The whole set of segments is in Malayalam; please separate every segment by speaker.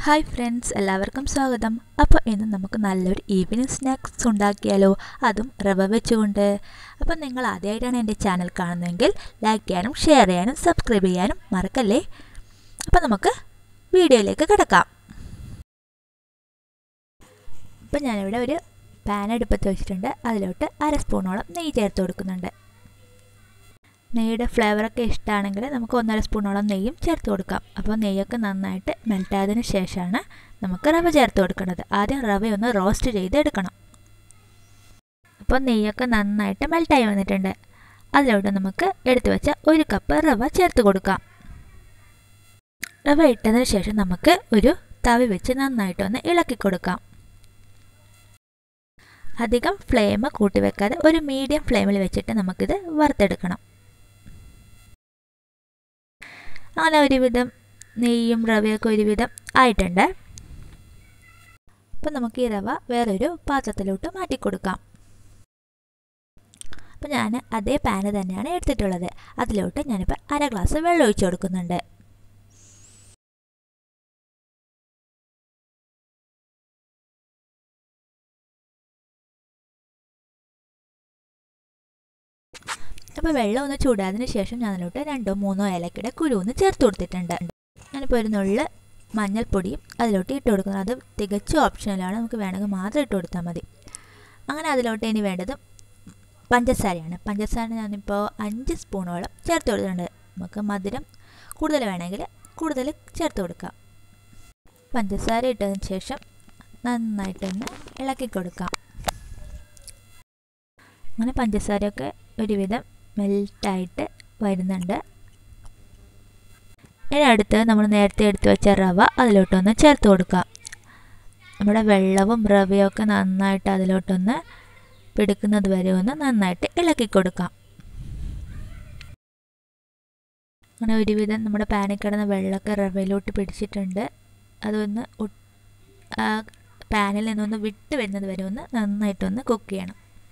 Speaker 1: ഹായ് ഫ്രണ്ട്സ് എല്ലാവർക്കും സ്വാഗതം അപ്പോൾ ഇന്ന് നമുക്ക് നല്ലൊരു ഈവനിങ് സ്നാക്സ് ഉണ്ടാക്കിയാലോ അതും റവ വെച്ചുകൊണ്ട് അപ്പോൾ നിങ്ങൾ ആദ്യമായിട്ടാണ് എൻ്റെ ചാനൽ കാണുന്നതെങ്കിൽ ലൈക്ക് ചെയ്യാനും ഷെയർ ചെയ്യാനും സബ്സ്ക്രൈബ് ചെയ്യാനും മറക്കല്ലേ അപ്പോൾ നമുക്ക് വീഡിയോയിലേക്ക് കിടക്കാം അപ്പോൾ ഞാനിവിടെ ഒരു പാൻ അടുപ്പത്ത് വെച്ചിട്ടുണ്ട് അതിലോട്ട് അര സ്പൂണോളം നെയ്യ് ചേർത്ത് കൊടുക്കുന്നുണ്ട് നെയ്യുടെ ഫ്ലേവറൊക്കെ ഇഷ്ടമാണെങ്കിൽ നമുക്ക് ഒന്നര സ്പൂണോളം നെയ്യും ചേർത്ത് കൊടുക്കാം അപ്പോൾ നെയ്യൊക്കെ നന്നായിട്ട് മെൽറ്റായതിനു ശേഷമാണ് നമുക്ക് റവ ചേർത്ത് കൊടുക്കേണ്ടത് ആദ്യം റവ ഒന്ന് റോസ്റ്റ് ചെയ്തെടുക്കണം അപ്പോൾ നെയ്യൊക്കെ നന്നായിട്ട് മെൽറ്റായി വന്നിട്ടുണ്ട് അതിലോട്ട് നമുക്ക് എടുത്തു വെച്ച ഒരു കപ്പ് റവ ചേർത്ത് കൊടുക്കാം റവ ഇട്ടതിന് ശേഷം നമുക്ക് ഒരു തവി വെച്ച് നന്നായിട്ടൊന്ന് ഇളക്കി കൊടുക്കാം അധികം ഫ്ലെയിം കൂട്ടി വെക്കാതെ ഒരു മീഡിയം ഫ്ലെയിമിൽ വെച്ചിട്ട് നമുക്കിത് വറുത്തെടുക്കണം അങ്ങനെ ഒരുവിധം നെയ്യും റവയൊക്കെ ഒരുവിധം ആയിട്ടുണ്ട് അപ്പം നമുക്ക് ഈ റവ വേറൊരു പാത്രത്തിലോട്ട് മാറ്റി കൊടുക്കാം അപ്പം ഞാൻ അതേ പാന് തന്നെയാണ് എടുത്തിട്ടുള്ളത് അതിലോട്ട് ഞാനിപ്പോൾ അര ഗ്ലാസ് വെള്ളം ഒഴിച്ചു കൊടുക്കുന്നുണ്ട് അപ്പോൾ വെള്ളം ഒന്ന് ചൂടാതിന് ശേഷം ഞാൻ അതിലോട്ട് രണ്ടോ മൂന്നോ ഏലക്കയുടെ കുരു ഒന്ന് ചേർത്ത് കൊടുത്തിട്ടുണ്ട് ഞാനിപ്പോൾ ഒരു നുള്ളിൽ മഞ്ഞൾപ്പൊടിയും അതിലോട്ട് ഇട്ട് കൊടുക്കുന്നത് അത് തികച്ചും ഓപ്ഷനലാണ് നമുക്ക് വേണമെങ്കിൽ മാത്രം ഇട്ട് കൊടുത്താൽ മതി അങ്ങനെ അതിലോട്ട് ഇനി വേണ്ടത് പഞ്ചസാരയാണ് പഞ്ചസാര ഞാനിപ്പോൾ അഞ്ച് സ്പൂണോളം ചേർത്ത് കൊടുത്തിട്ടുണ്ട് നമുക്ക് മധുരം കൂടുതൽ വേണമെങ്കിൽ കൂടുതൽ ചേർത്ത് കൊടുക്കാം പഞ്ചസാര ഇട്ടതിന് ശേഷം നന്നായിട്ടൊന്ന് ഇളക്കി കൊടുക്കാം അങ്ങനെ പഞ്ചസാരയൊക്കെ ഒരുവിധം മെൽറ്റായിട്ട് വരുന്നുണ്ട് ഇനി അടുത്ത് നമ്മൾ നേരത്തെ എടുത്തു വെച്ച റവ അതിലോട്ടൊന്ന് ചേർത്ത് കൊടുക്കാം നമ്മുടെ വെള്ളവും റവയും ഒക്കെ നന്നായിട്ട് അതിലോട്ടൊന്ന് പിടിക്കുന്നത് വരെ ഒന്ന് നന്നായിട്ട് ഇളക്കി കൊടുക്കാം അങ്ങനെ ഒരുവിധം നമ്മുടെ പാനിൽ കിടന്ന വെള്ളമൊക്കെ റവയിലോട്ട് പിടിച്ചിട്ടുണ്ട് അതൊന്ന് പാനിൽ നിന്നൊന്ന് വിട്ട് വരുന്നത് വരെ ഒന്ന് നന്നായിട്ടൊന്ന് കുക്ക് ചെയ്യണം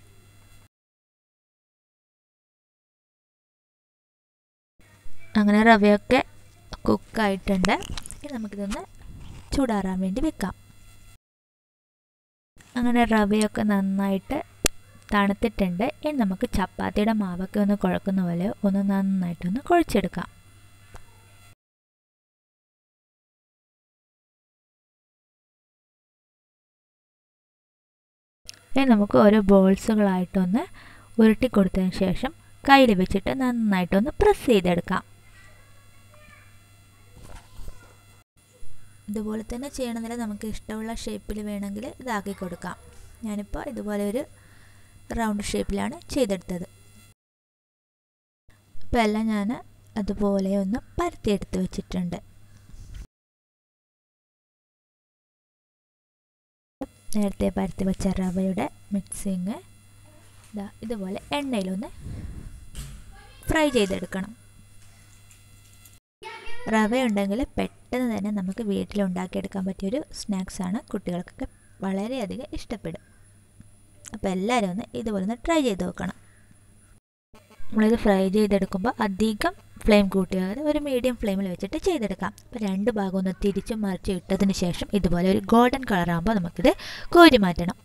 Speaker 1: അങ്ങനെ റവയൊക്കെ കുക്കായിട്ടുണ്ട് ഇനി നമുക്കിതൊന്ന് ചൂടാറാൻ വേണ്ടി വെക്കാം അങ്ങനെ റവയൊക്കെ നന്നായിട്ട് തണുത്തിട്ടുണ്ട് ഇനി നമുക്ക് ചപ്പാത്തിയുടെ മാവൊക്കെ ഒന്ന് കുഴക്കുന്ന പോലെ ഒന്ന് നന്നായിട്ടൊന്ന് കുഴച്ചെടുക്കാം ഇനി നമുക്ക് ഓരോ ബോൾസുകളായിട്ടൊന്ന് ഉരുട്ടി കൊടുത്തതിന് ശേഷം കയ്യിൽ വെച്ചിട്ട് നന്നായിട്ടൊന്ന് പ്രസ് ചെയ്തെടുക്കാം ഇതുപോലെ തന്നെ ചെയ്യണമെന്നില്ല നമുക്ക് ഇഷ്ടമുള്ള ഷേപ്പിൽ വേണമെങ്കിൽ ഇതാക്കി കൊടുക്കാം ഞാനിപ്പോൾ ഇതുപോലെ ഒരു റൗണ്ട് ഷേപ്പിലാണ് ചെയ്തെടുത്തത് ഇപ്പോൾ എല്ലാം ഞാൻ അതുപോലെ ഒന്ന് പരത്തിയെടുത്ത് വെച്ചിട്ടുണ്ട് നേരത്തെ പരത്തി വെച്ച റവയുടെ മിക്സിങ് ഇതാ ഇതുപോലെ എണ്ണയിലൊന്ന് ഫ്രൈ ചെയ്തെടുക്കണം റവ ഉണ്ടെങ്കിൽ പെട്ടെന്ന് തന്നെ നമുക്ക് വീട്ടിൽ ഉണ്ടാക്കിയെടുക്കാൻ പറ്റിയൊരു സ്നാക്സാണ് കുട്ടികൾക്കൊക്കെ വളരെയധികം ഇഷ്ടപ്പെടും അപ്പോൾ എല്ലാവരും ഒന്ന് ഇതുപോലെ ഒന്ന് ട്രൈ ചെയ്ത് നോക്കണം നമ്മളിത് ഫ്രൈ ചെയ്തെടുക്കുമ്പോൾ അധികം ഫ്ലെയിം കൂട്ടിയാതെ ഒരു മീഡിയം ഫ്ലെയിമിൽ വെച്ചിട്ട് ചെയ്തെടുക്കാം അപ്പോൾ രണ്ട് ഭാഗം ഒന്ന് തിരിച്ചും മറിച്ചും ഇട്ടതിന് ശേഷം ഇതുപോലെ ഒരു ഗോൾഡൻ കളറാകുമ്പോൾ നമുക്കിത് കോരി മാറ്റണം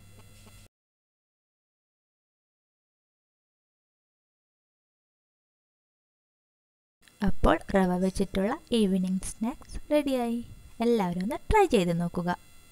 Speaker 1: അപ്പോൾ റവ വെച്ചിട്ടുള്ള ഈവനിങ് സ്നാക്സ് റെഡിയായി എല്ലാവരും ഒന്ന് ട്രൈ ചെയ്ത് നോക്കുക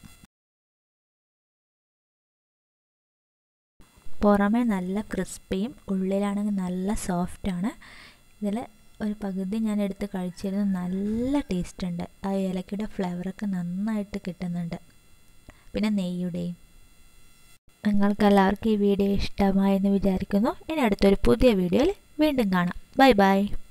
Speaker 1: പുറമേ നല്ല ക്രിസ്പിയും ഉള്ളിലാണെങ്കിൽ നല്ല സോഫ്റ്റാണ് ഇതിൽ ഒരു പകുതി ഞാൻ എടുത്ത് കഴിച്ചിരുന്നു നല്ല ടേസ്റ്റ് ഉണ്ട് ആ ഏലക്കയുടെ ഫ്ലേവറൊക്കെ നന്നായിട്ട് കിട്ടുന്നുണ്ട് പിന്നെ നെയ്യുടെയും നിങ്ങൾക്ക് എല്ലാവർക്കും ഈ വീഡിയോ ഇഷ്ടമായെന്ന് വിചാരിക്കുന്നു ഇനി അടുത്തൊരു പുതിയ വീഡിയോയിൽ വീണ്ടും കാണാം ബൈ ബൈ